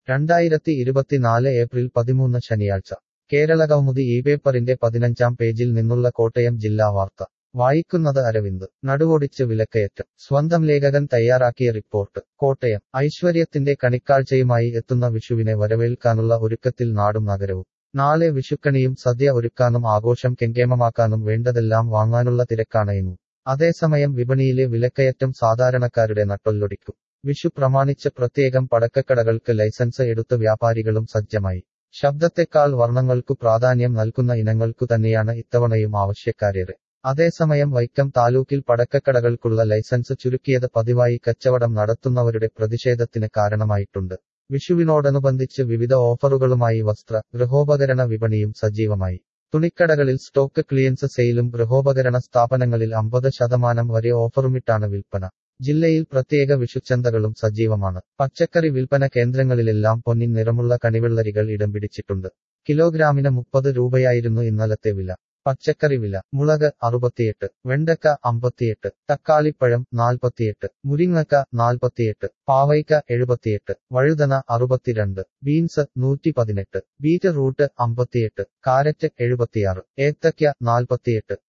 രണ്ടായിരത്തി ഇരുപത്തിനാല് ഏപ്രിൽ പതിമൂന്ന് ശനിയാഴ്ച കേരള കൗമുദി ഈ പേപ്പറിന്റെ പതിനഞ്ചാം പേജിൽ നിന്നുള്ള കോട്ടയം ജില്ലാ വാർത്ത വായിക്കുന്നത് അരവിന്ദ് നടുവൊടിച്ച് വിലക്കയറ്റം സ്വന്തം ലേഖകൻ തയ്യാറാക്കിയ റിപ്പോർട്ട് കോട്ടയം ഐശ്വര്യത്തിന്റെ കണിക്കാഴ്ചയുമായി എത്തുന്ന വിഷുവിനെ വരവേൽക്കാനുള്ള ഒരുക്കത്തിൽ നാടും നഗരവും നാളെ വിഷുക്കണിയും സദ്യ ഒരുക്കാനും ആഘോഷം കെങ്കേമമാക്കാനും വേണ്ടതെല്ലാം വാങ്ങാനുള്ള തിരക്കാണ് എങ്ങും അതേസമയം വിപണിയിലെ വിലക്കയറ്റം സാധാരണക്കാരുടെ നട്ടൊല്ലൊടിക്കും വിഷു പ്രമാണിച്ച് പ്രത്യേകം പടക്കക്കടകൾക്ക് ലൈസൻസ് എടുത്ത വ്യാപാരികളും സജ്ജമായി ശബ്ദത്തെക്കാൾ വർണ്ണങ്ങൾക്കു പ്രാധാന്യം നൽകുന്ന ഇനങ്ങൾക്കു തന്നെയാണ് ഇത്തവണയും ആവശ്യക്കാരേറെ അതേസമയം വൈക്കം താലൂക്കിൽ പടക്കക്കടകൾക്കുള്ള ലൈസൻസ് ചുരുക്കിയത് പതിവായി കച്ചവടം നടത്തുന്നവരുടെ പ്രതിഷേധത്തിന് കാരണമായിട്ടുണ്ട് വിഷുവിനോടനുബന്ധിച്ച് വിവിധ ഓഫറുകളുമായി വസ്ത്ര ഗൃഹോപകരണ വിപണിയും സജീവമായി തുണിക്കടകളിൽ സ്റ്റോക്ക് ക്ലിയൻസ് സെയിലും ഗൃഹോപകരണ സ്ഥാപനങ്ങളിൽ അമ്പത് ശതമാനം വരെ ഓഫറുമിട്ടാണ് വിൽപ്പന ജില്ലയിൽ പ്രത്യേക വിഷുച്ചന്തകളും സജീവമാണ് പച്ചക്കറി വിൽപ്പന കേന്ദ്രങ്ങളിലെല്ലാം പൊന്നിൻ നിറമുള്ള കണിവെള്ളരികൾ ഇടം പിടിച്ചിട്ടുണ്ട് കിലോഗ്രാമിന് മുപ്പത് രൂപയായിരുന്നു ഇന്നലത്തെ വില പച്ചക്കറി വില മുളക് അറുപത്തിയെട്ട് വെണ്ടക്ക അമ്പത്തിയെട്ട് തക്കാളിപ്പഴം നാൽപ്പത്തിയെട്ട് മുരിങ്ങക്ക നാൽപ്പത്തിയെട്ട് പാവയ്ക്ക എഴുപത്തിയെട്ട് വഴുതന അറുപത്തിരണ്ട് ബീൻസ് നൂറ്റി പതിനെട്ട് ബീറ്റ്റൂട്ട് അമ്പത്തിയെട്ട് കാരറ്റ് എഴുപത്തിയാറ് ഏത്തയ്ക്ക നാൽപ്പത്തിയെട്ട്